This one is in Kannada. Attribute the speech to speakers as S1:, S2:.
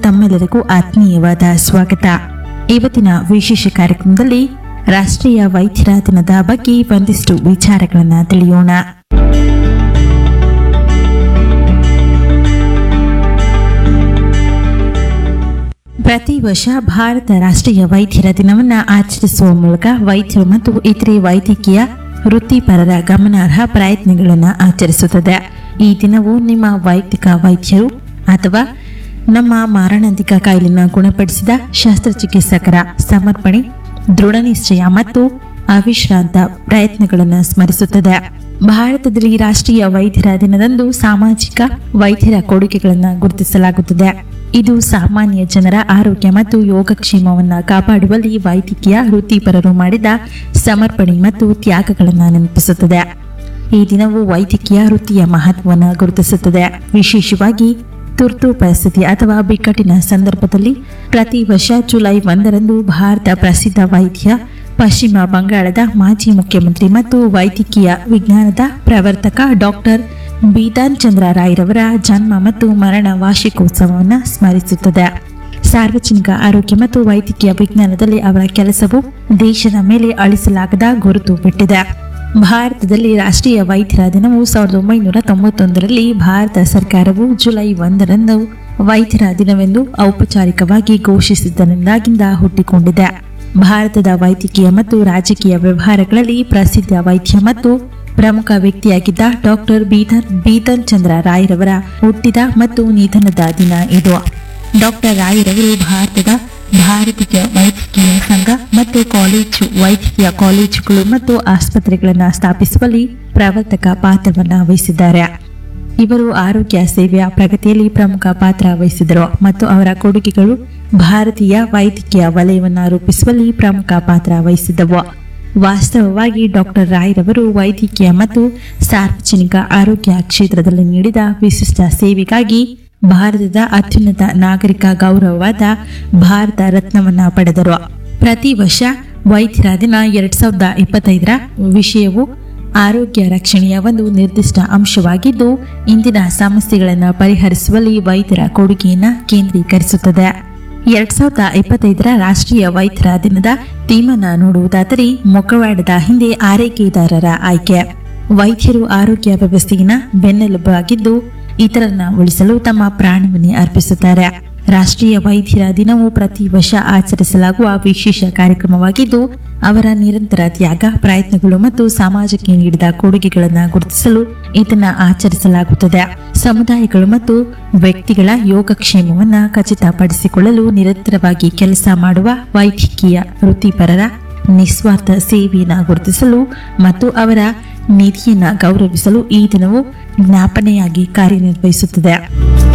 S1: ತಮ್ಮೆಲ್ಲರಿಗೂ ಆತ್ಮೀಯವಾದ ಸ್ವಾಗತ ಇವತ್ತಿನ ವಿಶೇಷ ಕಾರ್ಯಕ್ರಮದಲ್ಲಿ ರಾಷ್ಟ್ರೀಯ ವೈದ್ಯರ ದಿನದ ಬಗ್ಗೆ ಒಂದಿಷ್ಟು ವಿಚಾರಗಳನ್ನು ತಿಳಿಯೋಣ ಪ್ರತಿ ವರ್ಷ ಭಾರತ ರಾಷ್ಟ್ರೀಯ ವೈದ್ಯರ ದಿನವನ್ನು ಆಚರಿಸುವ ಮೂಲಕ ವೈದ್ಯರು ಮತ್ತು ಇತರೆ ವೈದ್ಯಕೀಯ ವೃತ್ತಿಪರರ ಗಮನಾರ್ಹ ಪ್ರಯತ್ನಗಳನ್ನು ಆಚರಿಸುತ್ತದೆ ಈ ದಿನವು ನಿಮ್ಮ ವೈಯಕ್ತಿಕ ವೈದ್ಯರು ಅಥವಾ ನಮ್ಮ ಮಾರಣಾಂತಿಕ ಕಾಯಿಲೆಯನ್ನು ಗುಣಪಡಿಸಿದ ಶಸ್ತ್ರಚಿಕಿತ್ಸಕರ ಸಮರ್ಪಣೆ ದೃಢ ನಿಶ್ಚಯ ಮತ್ತು ಅವಿಶ್ರಾಂತ ಪ್ರಯತ್ನಗಳನ್ನು ಸ್ಮರಿಸುತ್ತದೆ ಭಾರತದಲ್ಲಿ ರಾಷ್ಟ್ರೀಯ ವೈದ್ಯರ ದಿನದಂದು ಸಾಮಾಜಿಕ ವೈದ್ಯರ ಕೊಡುಗೆಗಳನ್ನು ಗುರುತಿಸಲಾಗುತ್ತದೆ ಇದು ಸಾಮಾನ್ಯ ಜನರ ಆರೋಗ್ಯ ಮತ್ತು ಯೋಗಕ್ಷೇಮವನ್ನು ಕಾಪಾಡುವಲ್ಲಿ ವೈದ್ಯಕೀಯ ವೃತ್ತಿಪರರು ಮಾಡಿದ ಸಮರ್ಪಣೆ ಮತ್ತು ತ್ಯಾಗಗಳನ್ನು ನೆನಪಿಸುತ್ತದೆ ಈ ದಿನವು ವೈದ್ಯಕೀಯ ವೃತ್ತಿಯ ಮಹತ್ವವನ್ನು ಗುರುತಿಸುತ್ತದೆ ವಿಶೇಷವಾಗಿ ತುರ್ತು ಪರಿಸ್ಥಿತಿ ಅಥವಾ ಬಿಕ್ಕಟ್ಟಿನ ಸಂದರ್ಭದಲ್ಲಿ ಪ್ರತಿ ವರ್ಷ ಜುಲೈ ಒಂದರಂದು ಭಾರತ ಪ್ರಸಿದ್ಧ ವೈದ್ಯ ಪಶ್ಚಿಮ ಬಂಗಾಳದ ಮಾಜಿ ಮುಖ್ಯಮಂತ್ರಿ ಮತ್ತು ವೈದ್ಯಕೀಯ ವಿಜ್ಞಾನದ ಪ್ರವರ್ತಕ ಡಾಕ್ಟರ್ ಬೀತಾನ್ ಚಂದ್ರ ರಾಯ್ರವರ ಜನ್ಮ ಮತ್ತು ಮರಣ ವಾರ್ಷಿಕೋತ್ಸವವನ್ನು ಸ್ಮರಿಸುತ್ತದೆ ಸಾರ್ವಜನಿಕ ಆರೋಗ್ಯ ಮತ್ತು ವೈದ್ಯಕೀಯ ವಿಜ್ಞಾನದಲ್ಲಿ ಅವರ ಕೆಲಸವು ದೇಶದ ಮೇಲೆ ಅಳಿಸಲಾಗದ ಗುರುತು ಬಿಟ್ಟಿದೆ ಭಾರತದಲ್ಲಿ ರಾಷ್ಟ್ರೀಯ ವೈದ್ಯರ ದಿನವು ಸಾವಿರದ ಒಂಬೈನೂರ ತೊಂಬತ್ತೊಂದರಲ್ಲಿ ಭಾರತ ಸರ್ಕಾರವು ಜುಲೈ ಒಂದರಂದು ವೈದ್ಯರ ದಿನವೆಂದು ಔಪಚಾರಿಕವಾಗಿ ಘೋಷಿಸಿದ್ದರಿಂದಾಗಿಂದ ಹುಟ್ಟಿಕೊಂಡಿದೆ ಭಾರತದ ವೈದ್ಯಕೀಯ ಮತ್ತು ರಾಜಕೀಯ ವ್ಯವಹಾರಗಳಲ್ಲಿ ಪ್ರಸಿದ್ಧ ವೈದ್ಯ ಮತ್ತು ಪ್ರಮುಖ ವ್ಯಕ್ತಿಯಾಗಿದ್ದ ಡಾಕ್ಟರ್ ಬೀದನ್ ಬೀತನ್ ಚಂದ್ರ ರಾಯ್ರವರ ಹುಟ್ಟಿದ ಮತ್ತು ನಿಧನದ ದಿನ ಇದು ಡಾಕ್ಟರ್ ರಾಯ್ರವರು ಭಾರತದ ಭಾರತೀಯ ವೈದ್ಯಕೀಯ ಸಂಘ ಮತ್ತು ಕಾಲೇಜು ವೈದ್ಯಕೀಯ ಕಾಲೇಜುಗಳು ಮತ್ತು ಆಸ್ಪತ್ರೆಗಳನ್ನು ಸ್ಥಾಪಿಸುವಲ್ಲಿ ಪ್ರವರ್ತಕ ಪಾತ್ರವನ್ನು ವಹಿಸಿದ್ದಾರೆ ಇವರು ಆರೋಗ್ಯ ಸೇವೆಯ ಪ್ರಗತಿಯಲ್ಲಿ ಪ್ರಮುಖ ಪಾತ್ರ ವಹಿಸಿದರು ಮತ್ತು ಅವರ ಕೊಡುಗೆಗಳು ಭಾರತೀಯ ವೈದ್ಯಕೀಯ ವಲಯವನ್ನು ರೂಪಿಸುವಲ್ಲಿ ಪ್ರಮುಖ ಪಾತ್ರ ವಹಿಸಿದ್ದವು ವಾಸ್ತವವಾಗಿ ಡಾಕ್ಟರ್ ರಾಯ್ರವರು ವೈದ್ಯಕೀಯ ಮತ್ತು ಸಾರ್ವಜನಿಕ ಆರೋಗ್ಯ ಕ್ಷೇತ್ರದಲ್ಲಿ ನೀಡಿದ ವಿಶಿಷ್ಟ ಸೇವೆಗಾಗಿ ಭಾರತದ ಅತ್ಯುನ್ನತ ನಾಗರಿಕ ಗೌರವವಾದ ಭಾರತ ರತ್ನವನ್ನ ಪಡೆದರು ಪ್ರತಿ ವರ್ಷ ವೈದ್ಯರ ದಿನ ಎರಡ್ ಸಾವಿರದ ಇಪ್ಪತ್ತೈದರ ವಿಷಯವು ಆರೋಗ್ಯ ರಕ್ಷಣೆಯ ಒಂದು ನಿರ್ದಿಷ್ಟ ಅಂಶವಾಗಿದ್ದು ಇಂದಿನ ಸಮಸ್ಯೆಗಳನ್ನು ಪರಿಹರಿಸುವಲ್ಲಿ ವೈದ್ಯರ ಕೊಡುಗೆಯನ್ನು ಕೇಂದ್ರೀಕರಿಸುತ್ತದೆ ಎರಡ್ ಸಾವಿರದ ಇಪ್ಪತ್ತೈದರ ರಾಷ್ಟ್ರೀಯ ವೈದ್ಯರ ದಿನದ ಥೀಮನ್ನ ನೋಡುವುದಾದರೆ ಮುಖವಾಡದ ಹಿಂದೆ ಆರೈಕೆದಾರರ ಆಯ್ಕೆ ವೈದ್ಯರು ಆರೋಗ್ಯ ವ್ಯವಸ್ಥೆಗಿನ ಬೆನ್ನೆಲುಬಾಗಿದ್ದು ಇತರರನ್ನ ಉಳಿಸಲು ತಮ್ಮ ಪ್ರಾಣವನ್ನೇ ಅರ್ಪಿಸುತ್ತಾರೆ ರಾಷ್ಟ್ರೀಯ ವೈದ್ಯರ ದಿನವು ಪ್ರತಿ ವರ್ಷ ಆಚರಿಸಲಾಗುವ ವಿಶೇಷ ಕಾರ್ಯಕ್ರಮವಾಗಿದ್ದು ಅವರ ನಿರಂತರ ತ್ಯಾಗ ಪ್ರಯತ್ನಗಳು ಮತ್ತು ಸಮಾಜಕ್ಕೆ ನೀಡಿದ ಕೊಡುಗೆಗಳನ್ನು ಗುರುತಿಸಲು ಇದನ್ನ ಆಚರಿಸಲಾಗುತ್ತದೆ ಸಮುದಾಯಗಳು ಮತ್ತು ವ್ಯಕ್ತಿಗಳ ಯೋಗಕ್ಷೇಮವನ್ನು ಖಚಿತಪಡಿಸಿಕೊಳ್ಳಲು ನಿರಂತರವಾಗಿ ಕೆಲಸ ಮಾಡುವ ವೈದ್ಯಕೀಯ ವೃತ್ತಿಪರರ ನಿಸ್ವಾರ್ಥ ಸೇವೆಯನ್ನು ಗುರುತಿಸಲು ಮತ್ತು ಅವರ ನಿಧಿಯನ್ನು ಗೌರವಿಸಲು ಈ ದಿನವು ಜ್ಞಾಪನೆಯಾಗಿ ಕಾರ್ಯನಿರ್ವಹಿಸುತ್ತದೆ